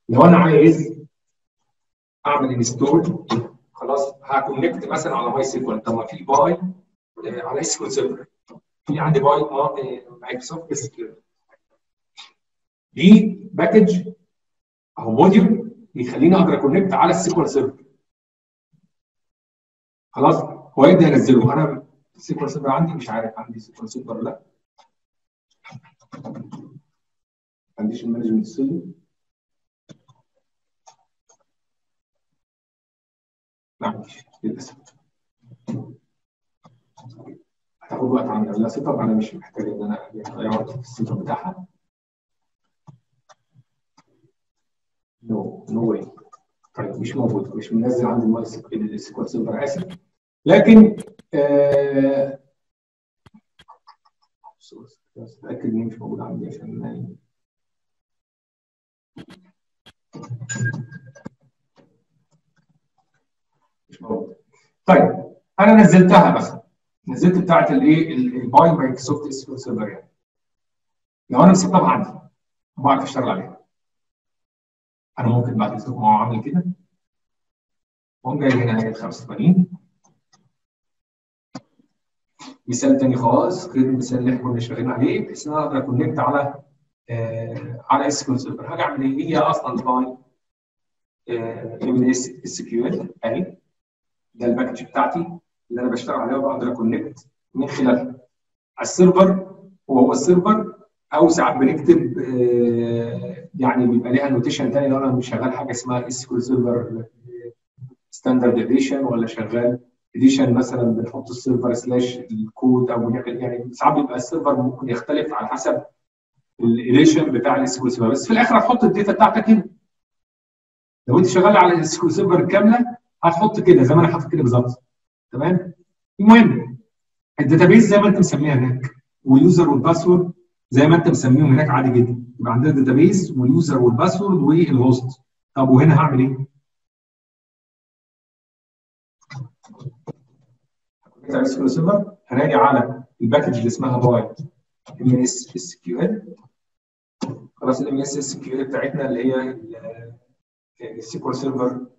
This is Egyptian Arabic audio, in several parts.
لو انا عايز اعمل انستول خلاص هكونكت مثلا على ماي سيكوال طب ما في باي آه، على سيكوال سيرفر في عندي باي مايكروسوفت اس كيو دي باكج او موديول يخليني اقدر اكونكت على السيكوال سيرفر خلاص هو يبدا ينزله انا السيكوال سيرفر عندي مش عارف عندي سيكوال سيرفر ولا لا ما عنديش المانجمنت سيستم لا عنديش للاسف هتاخد وقت عن لا سيت اب انا مش محتاج ان انا اضيع وقت في السيت اب بتاعها نو نو واي طيب مش موجود مش منزل عندي الماي السيكوال سيرفر اسف لكن آه بس اتاكد ان هي مش موجوده عندي عشان يعني مش موجود طيب انا نزلتها مثلا نزلت بتاعت الايه الباي مايكروسوفت سكيول سيرفر يعني لو انا مسطبها عندي وبعرف اشتغل عليها انا ممكن بعد اذنكم اقوم عامل كده واقوم جاي هنا هي 85 مثال تاني خالص غير المثال اللي احنا كنا شغالين عليه بحيث ان انا اقدر اكونكت على آه على اس كيو سيرفر هاجي اعمل ايه؟ هي اصلا باي ام اس اس كيو ال اهي ده الباكج بتاعتي اللي انا بشتغل عليها وبقدر اكونكت من خلالها على السيرفر وهو السيرفر او ساعات بنكتب آه يعني بيبقى ليها نوتيشن تاني لو انا مش شغال حاجه اسمها اس كيو سيرفر ستاندرد اديشن ولا شغال اديشن مثلا بنحط السيرفر سلاش الكود او بنعمل يعني ساعات بيبقى السيرفر ممكن يختلف على حسب الاديشن بتاع السكيول سيرفر بس في الاخر هتحط الداتا بتاعتك هنا لو انت شغال على السكيول سيرفر الكامله هتحط كده زي ما انا حاطط كده بالظبط تمام المهم الداتابيز زي ما انت مسميها هناك واليوزر والباسورد زي ما انت مسميهم هناك عادي جدا يبقى عندنا داتابيز واليوزر والباسورد والهوست طب وهنا هعمل ايه؟ بتاع السكيول سيرفر هنادي على الباكج اللي اسمها باي ام اس اس كيو ال خلاص الام اس اس كيو ال بتاعتنا اللي هي السيكوال سيرفر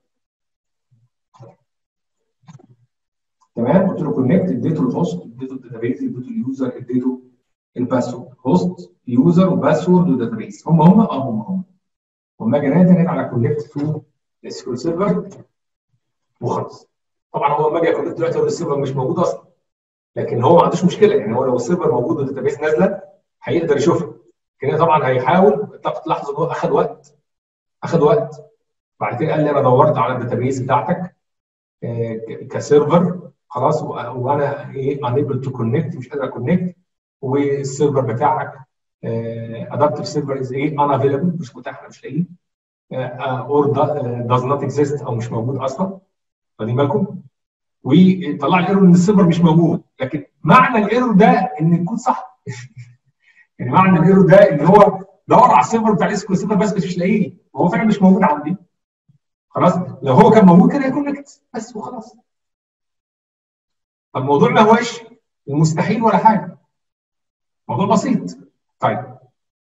تمام قلت له كونكت اديته الهوست اديته الداتابيز اديته اليوزر اديته الباسورد هوست يوزر وباسورد وداتابيز هم هم اه هم هم وما اجي انادي على كونكت تو السكيول سيرفر وخلاص طبعا هو لما اجي اكونكت دلوقتي هو السيرفر مش موجود اصلا لكن هو ما عندوش مشكله يعني هو لو السيرفر موجود والداتابيس نازله هيقدر يشوفها لكن طبعا هيحاول تلاحظ ان هو اخذ وقت اخذ وقت بعد كده قال لي انا دورت على الداتابيس بتاعتك كسيرفر خلاص وانا ايه انيبل تو كونكت مش قادر اكونكت والسيرفر بتاعك ادابتيف سيرفر از ايه ان افيلبل مش متاح انا مش لاقيه اور داز نوت اكزيست او مش موجود اصلا واخدين بالكم؟ وطلع لي ايرور ان السيرفر مش موجود لكن معنى الايرور ده ان يكون صح يعني معنى الايرور ده ان هو دور على السيرفر بتاع الاسكيول سيرفر بس مش لاقيه وهو فعلا مش موجود عندي خلاص لو هو كان موجود كان هيكونكت بس وخلاص فالموضوع ما هوش مستحيل ولا حاجه موضوع بسيط طيب